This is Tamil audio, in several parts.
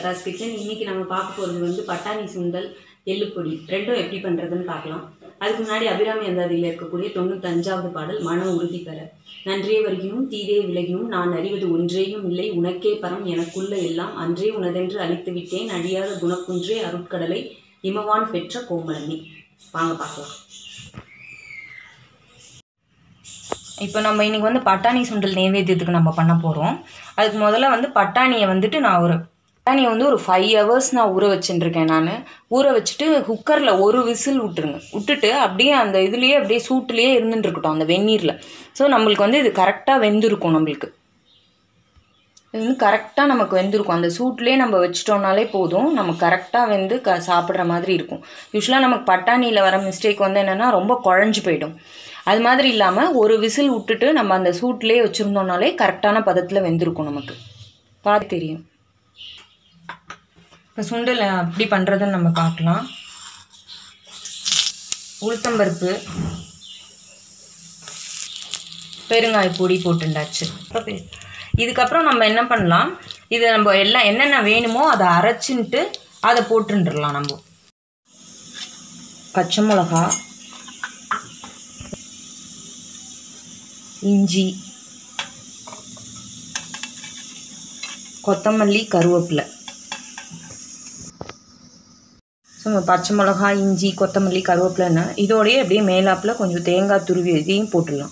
லதாஸ் கிச்சன் இன்னைக்கு நம்ம பார்க்க போகிறது வந்து பட்டாணி சுண்டல் எள்ளுப்பொடி ரெண்டும் எப்படி பண்ணுறதுன்னு பார்க்கலாம் அதுக்கு முன்னாடி அபிராமி அந்தாதியில் இருக்கக்கூடிய தொண்ணூத்தஞ்சாவது பாடல் மன உறுதி பெற நன்றே வருகினும் தீதே விலகினும் நான் அறிவது ஒன்றேயும் இல்லை உனக்கே பரம் எனக்குள்ள எல்லாம் அன்றே உனதென்று அழித்து விட்டேன் அழியாத குணக்குன்றே அருட்கடலை இமவான் பெற்ற கோமலனி வாங்க பார்க்கலாம் இப்போ நம்ம இன்னைக்கு வந்து பட்டாணி சுண்டல் நைவேத்தியத்துக்கு நம்ம பண்ண போகிறோம் அதுக்கு முதல்ல வந்து பட்டாணியை வந்துட்டு நான் ஒரு பட்டாணியை வந்து ஒரு ஃபைவ் ஹவர்ஸ் நான் ஊற வச்சுட்டுருக்கேன் நான் ஊற வச்சுட்டு குக்கரில் ஒரு விசில் விட்டுருங்க விட்டுட்டு அப்படியே அந்த இதுலேயே அப்படியே சூட்டுலேயே இருந்துட்டு இருக்கட்டும் அந்த வெந்நீரில் ஸோ நம்மளுக்கு வந்து இது கரெக்டாக வெந்திருக்கும் நம்மளுக்கு இது வந்து கரெக்டாக நமக்கு வெந்திருக்கும் அந்த சூட்லேயே நம்ம வச்சிட்டோம்னாலே போதும் நமக்கு கரெக்டாக வெந்து க சாப்பிட்ற மாதிரி இருக்கும் யூஸ்வலாக நமக்கு பட்டாணியில் வர மிஸ்டேக் வந்து என்னென்னா ரொம்ப குழஞ்சி போயிடும் அது மாதிரி இல்லாமல் ஒரு விசில் விட்டுட்டு நம்ம அந்த சூட்லேயே வச்சுருந்தோம்னாலே கரெக்டான பதத்தில் வெந்திருக்கும் நமக்கு பார்த்து தெரியும் இப்போ சுண்டல் எப்படி பண்ணுறதுன்னு நம்ம பார்க்கலாம் உளுத்தம்பருப்பு பெருங்காய பொடி போட்டுண்டாச்சு இதுக்கப்புறம் நம்ம என்ன பண்ணலாம் இது நம்ம எல்லாம் என்னென்ன வேணுமோ அதை அரைச்சின்ட்டு அதை போட்டுருலாம் நம்ம பச்சை மிளகா இஞ்சி கொத்தமல்லி கருவேப்பிலை ஸோ பச்சை மிளகா இஞ்சி கொத்தமல்லி கருவேப்பிலைன்னு இதோடய அப்படியே மேலாப்பில் கொஞ்சம் தேங்காய் துருவி இதையும் போட்டுடலாம்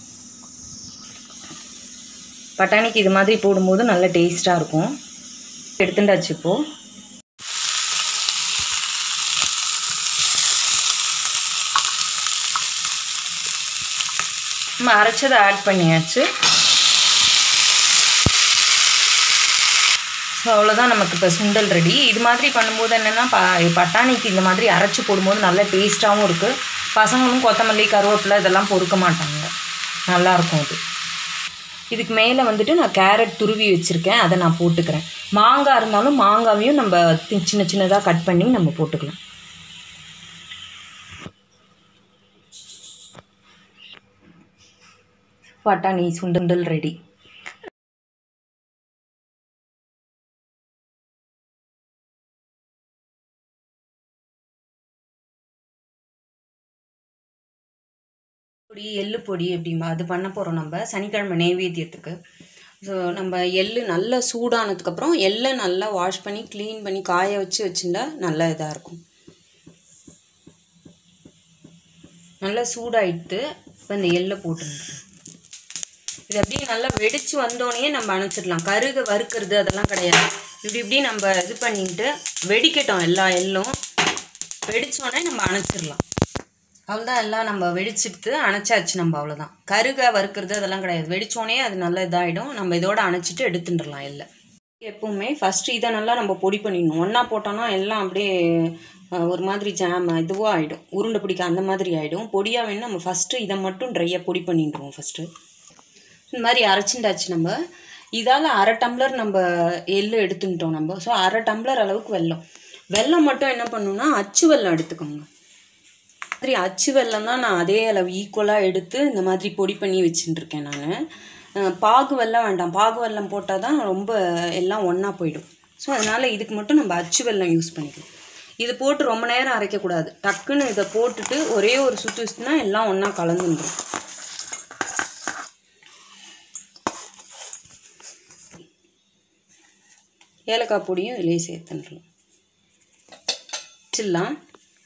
பட்டாணிக்கு இது மாதிரி போடும்போது நல்ல டேஸ்ட்டாக இருக்கும் எடுத்துட்டாச்சு இப்போது நம்ம அரைச்சதை ஆட் பண்ணியாச்சு ஸோ அவ்வளோதான் நமக்கு இப்போ சுண்டல் ரெடி இது மாதிரி பண்ணும்போது என்னென்னா ப பட்டாணிக்கு இந்த மாதிரி அரைச்சி போடும்போது நல்ல டேஸ்ட்டாகவும் இருக்குது பசங்களும் கொத்தமல்லி கருவேப்பிலை இதெல்லாம் பொறுக்க மாட்டாங்க நல்லாயிருக்கும் அது இதுக்கு மேலே வந்துட்டு நான் கேரட் துருவி வச்சுருக்கேன் அதை நான் போட்டுக்கிறேன் மாங்காய் இருந்தாலும் மாங்காவையும் நம்ம சின்ன சின்னதாக கட் பண்ணி நம்ம போட்டுக்கலாம் பட்டாணி சுண்டல் ரெடி பொடி எள்ளு பொடி அப்படிம்பா அது பண்ண போகிறோம் நம்ம சனிக்கிழமை நைவேத்தியத்துக்கு ஸோ நம்ம எள்ளு நல்லா சூடானதுக்கப்புறம் எள்ளை நல்லா வாஷ் பண்ணி க்ளீன் பண்ணி காய வச்சு வச்சுருந்தா நல்லா இதாக இருக்கும் நல்லா சூடாயிட்டு இப்போ இந்த எள்ளை போட்டுருங்க இது அப்படியே நல்லா வெடித்து வந்தோடனே நம்ம அணைச்சிடலாம் கருக வறுக்கிறது அதெல்லாம் கிடையாது இப்படி இப்படி நம்ம இது பண்ணிட்டு வெடிக்கட்டும் எல்லா எள்ளும் வெடித்தோடனே நம்ம அணைச்சிடலாம் அவ்வளோதான் எல்லாம் நம்ம வெடிச்சிட்டு அணைச்சாச்சு நம்ம அவ்வளோதான் கருக வறுக்கிறது அதெல்லாம் கிடையாது வெடித்தோடனே அது நல்லா இதாகிடும் நம்ம இதோட அணைச்சிட்டு எடுத்துட்டுலாம் எல்லாம் எப்பவுமே ஃபஸ்ட்டு இதை நல்லா நம்ம பொடி பண்ணிடணும் ஒன்றா போட்டோன்னா எல்லாம் அப்படியே ஒரு மாதிரி ஜாம் இதுவாக ஆகிடும் உருண்டை பிடிக்க அந்த மாதிரி ஆகிடும் பொடியாக வேணும் நம்ம ஃபஸ்ட்டு இதை மட்டும் ட்ரையாக பொடி பண்ணிட்டுருவோம் ஃபஸ்ட்டு இந்த மாதிரி அரைச்சிண்டாச்சு நம்ம இதால் அரை டம்ளர் நம்ம எள்ளு எடுத்துட்டோம் நம்ம ஸோ அரை டம்ளர் அளவுக்கு வெல்லம் வெல்லம் மட்டும் என்ன பண்ணணும்னா அச்சு வெல்லம் எடுத்துக்கோங்க மாதிரி அச்சு வெல்லம் தான் நான் அதே அளவு ஈக்குவலாக எடுத்து இந்த மாதிரி பொடி பண்ணி வச்சுட்டுருக்கேன் நான் பாகு வெல்லம் வேண்டாம் பாகு வெல்லம் போட்டால் தான் ரொம்ப எல்லாம் ஒன்றா போயிடும் ஸோ அதனால் இதுக்கு மட்டும் நம்ம அச்சு வெல்லம் யூஸ் பண்ணிக்கலாம் இது போட்டு ரொம்ப நேரம் அரைக்கக்கூடாது டக்குன்னு இதை போட்டுட்டு ஒரே ஒரு சுற்று சுற்றுனா எல்லாம் ஒன்றா கலந்துடும் ஏலக்காய் பொடியும் இதிலே சேர்த்துடலாம் வச்சிடலாம்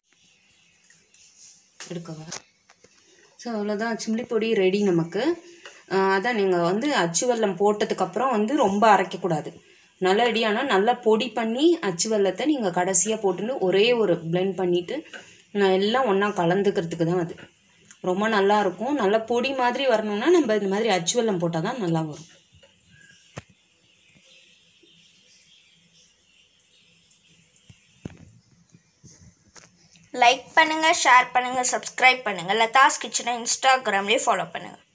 எடுக்கவா ஸோ அவ்வளோதான் சிம்லி பொடி ரெடி நமக்கு அதான் நீங்கள் வந்து அச்சு வெல்லம் போட்டதுக்கப்புறம் வந்து ரொம்ப அரைக்கக்கூடாது நல்லா ரெடியானால் நல்லா பொடி பண்ணி அச்சு வெல்லத்தை நீங்கள் கடைசியாக போட்டுன்னு ஒரே ஒரு பிளெண்ட் பண்ணிவிட்டு எல்லாம் ஒன்றா கலந்துக்கிறதுக்கு தான் அது ரொம்ப நல்லாயிருக்கும் நல்லா பொடி மாதிரி வரணும்னா நம்ம இந்த மாதிரி அச்சு வெல்லம் போட்டால் தான் நல்லா வரும் லைக் பண்ணுங்கள் ஷேர் பண்ணுங்கள் சப்ஸ்கிரைப் பண்ணுங்கள் லதாஸ் கிச்சனை இன்ஸ்டாகிராம்லேயே ஃபாலோ பண்ணுங்கள்